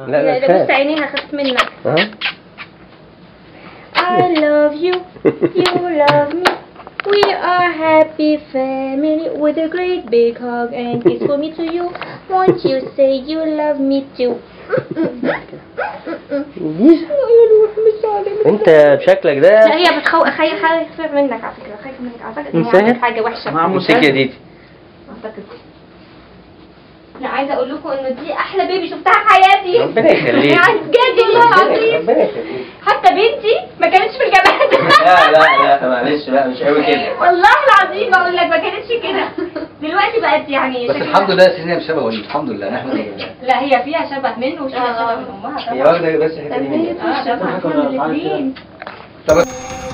لا لا ده خاف. بص عينيها خافت منك ها I love you you love me we are happy family with a great big hug and kiss for me to you won't you say you love me too انت شكلك ده لا هي بتخو خايفة خايفة منك على فكرة خايفة منك اعتقد ان هي مسهل؟ عملت حاجة وحشة مع امسك يا ديدي اعتقد لا عايزة اقول لكم انه دي احلى بيبي شفتها في حياتي ربنا يخليك. يعني بجد والله العظيم ربنا يخليك حتى بنتي ما كانتش في الجامعة لا لا لا معلش بقى مش قوي كده والله العظيم بقول لك ما كانتش كده دلوقتي بقت يعني بس شكلها- الحمد لله سنين بسبب وليد الحمد لله نحمد الله لا هي فيها شبه منه وفيها شبه من امها هي طبعا واخده بس الحته دي مني اه شبه احنا الاثنين طب